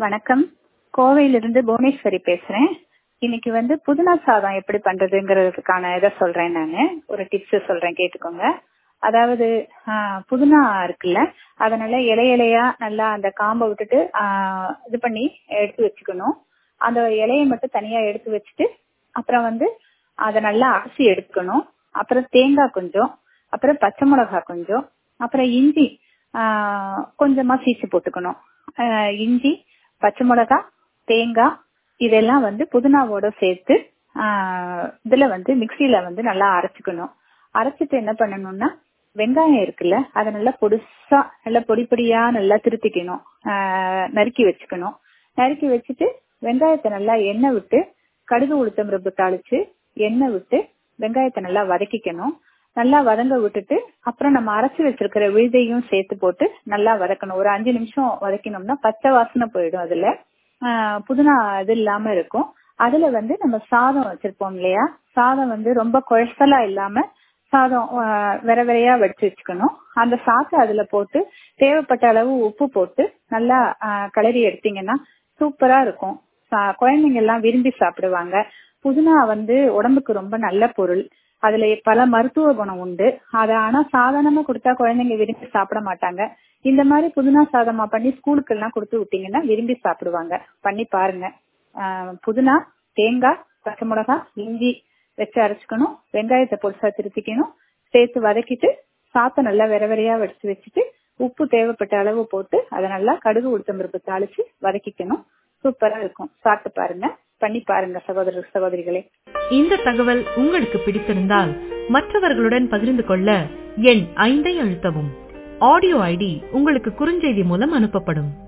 வணக்கம் கோவையிலிருந்து புவனேஸ்வரி பேசுறேன் இன்னைக்கு வந்து புதினா சாதம் எப்படி பண்றதுங்கிறதுக்கான இதை சொல்றேன் நானு ஒரு டிப்ஸ் சொல்றேன் கேட்டுக்கோங்க அதாவது ஆஹ், புதினா இருக்குல்ல அதை நல்லா இலை இலையா நல்லா அந்த காம்பை விட்டுட்டு ஆஹ், இது பண்ணி எடுத்து வச்சுக்கணும் அந்த இலையை மட்டும் தனியா எடுத்து வச்சுட்டு அப்புறம் வந்து அதை நல்லா அரைச்சி எடுத்துக்கணும் அப்புறம் தேங்காய் கொஞ்சம் அப்புறம் பச்சை மிளகாய் கொஞ்சம் அப்புறம் இஞ்சி ஆஹ், கொஞ்சமா சீச்சு போட்டுக்கணும் ஆஹ், இஞ்சி பச்சை மிளகாய் தேங்காய் இதெல்லாம் வந்து புதினாவோட சேர்த்து ஆஹ், இதுல வந்து மிக்சியில வந்து நல்லா அரைச்சுக்கணும் அரைச்சிட்டு என்ன பண்ணணும்னா வெங்காயம் இருக்குல்ல அதை நல்லா பொடுசா நல்லா பொடி பொடியா நல்லா திருத்திக்கணும் ஆஹ், நறுக்கி வச்சுக்கணும் நறுக்கி வச்சுட்டு வெங்காயத்தை நல்லா எண்ணெய் விட்டு கடுகு உளுத்தம் பருப்பு தாளிச்சு எண்ணெய் விட்டு வெங்காயத்தை நல்லா வதக்கிக்கணும் நல்லா வதங்க விட்டுட்டு அப்புறம் நம்ம அரைச்சு வச்சிருக்கிற விழுதையும் சேர்த்து போட்டு நல்லா வதக்கணும் ஒரு அஞ்சு நிமிஷம் வதக்கினோம்னா பச்சை வாசனை போயிடும் அதுல ஆஹ் புதினா இது இல்லாம இருக்கும் அதுல வந்து நம்ம சாதம் வச்சிருப்போம் இல்லையா சாதம் வந்து ரொம்ப குழசலா இல்லாம சாதம் ஆஹ் விர விரையா வடிச்சு வச்சுக்கணும் அந்த சாத்தை அதுல போட்டு தேவைப்பட்ட அளவு உப்பு போட்டு நல்லா ஆஹ் கிளறி எடுத்தீங்கன்னா சூப்பரா இருக்கும் சா- குழந்தைங்க எல்லாம் விரும்பி சாப்பிடுவாங்க புதினா வந்து உடம்புக்கு ரொம்ப நல்ல பொருள் அதுல பல மருத்துவ குணம் உண்டு அத ஆனா சாதாரணமா கொடுத்தா குழந்தைங்க விரும்பி சாப்பிட மாட்டாங்க இந்த மாதிரி புதினா சாதமா பண்ணி ஸ்கூலுக்கு எல்லாம் கொடுத்து விட்டீங்கன்னா விரும்பி சாப்பிடுவாங்க பண்ணி பாருங்க ஆஹ் புதினா தேங்காய் பச்சை மிளகாய் இஞ்சி வச்சு அரைச்சுக்கணும் வெங்காயத்தை பொடிசா திருத்திக்கணும் சேர்த்து வதக்கிட்டு சாத்தை நல்லா விர விரையா வடிச்சு வச்சுட்டு உப்பு தேவைப்பட்ட அளவு போட்டு அதை நல்லா கடுகு உளுத்தம் பருப்பு தாளிச்சு வதக்கிக்கணும் சூப்பரா இருக்கும் சாப்பிட்டு பாருங்க பண்ணி பாருங்க சகோதர சகோதரிகளே இந்த தகவல் உங்களுக்கு பிடித்திருந்தால் மற்றவர்களுடன் பகிர்ந்து கொள்ள எண் ஐந்தை அழுத்தவும் ஆடியோ ஐடி உங்களுக்கு குறுஞ்செய்தி மூலம் அனுப்பப்படும்